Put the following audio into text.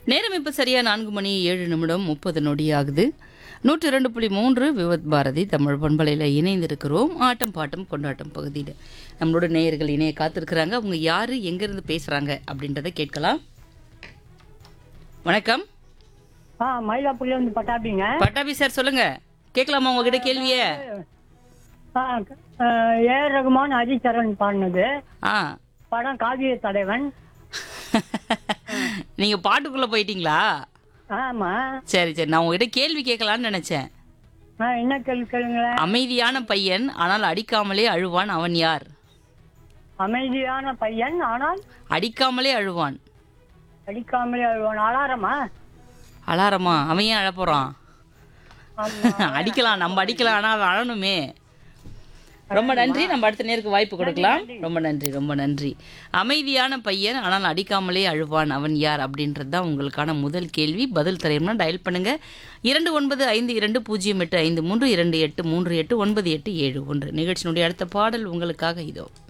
நேரம் இப்போ சரியா நான்கு மணி ஏழு நிமிடம் முப்பது நொடி ஆகுது நூற்றி இரண்டு புள்ளி மூன்று விவத் பாரதி தமிழ் பண்பலையில் இணைந்திருக்கிறோம் ஆட்டம் பாட்டம் கொண்டாட்டம் பகுதியில் நம்மளோட நேயர்கள் இணைய காத்திருக்கிறாங்க அவங்க யார் எங்கேருந்து பேசுகிறாங்க அப்படின்றத கேட்கலாம் வணக்கம் ஆ மயிலாப்பூர்ல இருந்து பட்டாபிங்க பட்டாபி சார் சொல்லுங்க கேட்கலாமா உங்ககிட்ட கேள்வியே ஆ, ஆ, ஏ ஆர் ரகுமான் ஹரிச்சரன் பாடினது ஆ படம் காவிய தலைவன் நீங்கள் பாட்டுக்குள்ளே போயிட்டீங்களா ஆமா சரி சரி நான் உங்ககிட்ட கேள்வி கேட்கலான்னு நினச்சேன் ஆ, என்ன கேள்வி கேளுங்களேன் அமைதியான பையன் ஆனால் அடிக்காமலே அழுவான் அவன் யார் அமைதியான பையன் ஆனால் அடிக்காமலே அழுவான் அடிக்காமலே அழுவான் அலாரமா அலாரமா அவன் ஏன் அழப்போறான் ஆமா அடிக்கலாம் நம்ம அடிக்கலாம் ஆனால் அவன் அழணுமே ரொம்ப நன்றி நம்ம அடுத்த நேருக்கு வாய்ப்பு கொடுக்கலாம் ரொம்ப நன்றி ரொம்ப நன்றி அமைதியான பையன் ஆனால் அடிக்காமலே அழுவான் அவன் யார் அப்படின்றது தான் உங்களுக்கான முதல் கேள்வி பதில் தரையம்னா டயல் பண்ணுங்க இரண்டு ஒன்பது ஐந்து இரண்டு பூஜ்ஜியம் எட்டு ஐந்து மூன்று இரண்டு எட்டு மூன்று எட்டு ஒன்பது எட்டு ஏழு ஒன்று நிகழ்ச்சியினுடைய அடுத்த பாடல் உங்களுக்காக இதோ